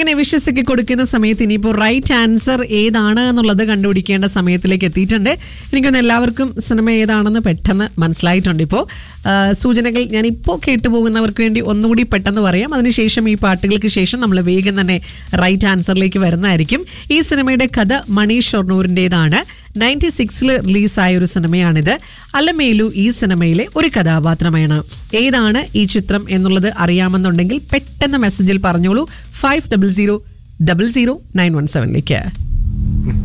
അങ്ങനെ വിശ്വസിക്ക് കൊടുക്കുന്ന സമയത്ത് ഇനിയിപ്പോൾ റൈറ്റ് ആൻസർ ഏതാണ് എന്നുള്ളത് കണ്ടുപിടിക്കേണ്ട സമയത്തിലേക്ക് എത്തിയിട്ടുണ്ട് എനിക്കൊന്ന് എല്ലാവർക്കും സിനിമ ഏതാണെന്ന് പെട്ടെന്ന് മനസ്സിലായിട്ടുണ്ട് ഇപ്പോൾ സൂചനകൾ ഞാൻ ഇപ്പോൾ കേട്ടുപോകുന്നവർക്ക് വേണ്ടി ഒന്നുകൂടി പെട്ടെന്ന് പറയാം അതിനുശേഷം ഈ പാട്ടുകൾക്ക് ശേഷം നമ്മൾ വേഗം തന്നെ റൈറ്റ് ആൻസറിലേക്ക് വരുന്നതായിരിക്കും ഈ സിനിമയുടെ കഥ മണീഷ് ഷൊർണൂരിൻ്റെതാണ് നയൻറ്റി സിക്സിൽ റിലീസായ ഒരു സിനിമയാണിത് അലമേലു ഈ സിനിമയിലെ ഒരു കഥാപാത്രമാണ് ഏതാണ് ഈ ചിത്രം എന്നുള്ളത് അറിയാമെന്നുണ്ടെങ്കിൽ പെട്ടെന്ന് മെസ്സേജിൽ പറഞ്ഞോളൂ five double zero double zero nine one സെവനിലേക്ക്